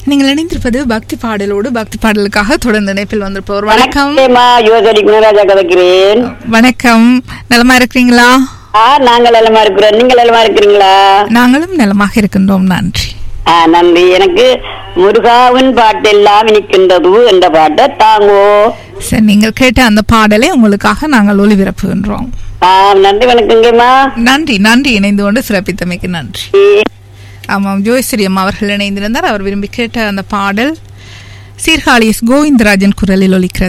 நீங்கள் இணைந்திருப்பது பக்தி பாடலோடு பக்தி பாடலுக்காக தொடர்ந்து இணைப்பில் வந்திருப்பவர் வணக்கம் வணக்கம்மா யோசரி குணராஜா கதைக்கிறேன் வணக்கம் நலமா இருக்கிறீங்களா ஆ நாங்கள் நலமா இருக்கிறோம் நீங்கள் நலமா இருக்கிறீங்களா நாங்களும் நலமாக இருக்கின்றோம் நன்றி ஆ நன்றி எனக்கு முருகாவின் பாட்டெல்லாம் இனிக்கின்றது என்ற பாட்டை தாங்கோ சரி நீங்கள் கேட்ட அந்த பாடலை உங்களுக்காக நாங்கள் ஒளிபரப்புகின்றோம் ஆ நன்றி வணக்கங்கம்மா நன்றி நன்றி இணைந்து கொண்டு சிறப்பித்தமைக்கு நன்றி ஆமாம் ஜோய்ஸ்ரீ அம்மா அவர்கள் இணைந்திருந்தார் அவர் விரும்பி கேட்ட அந்த பாடல் சீர்காழி எஸ் கோவிந்தராஜன் குரலில் ஒலிக்கிறது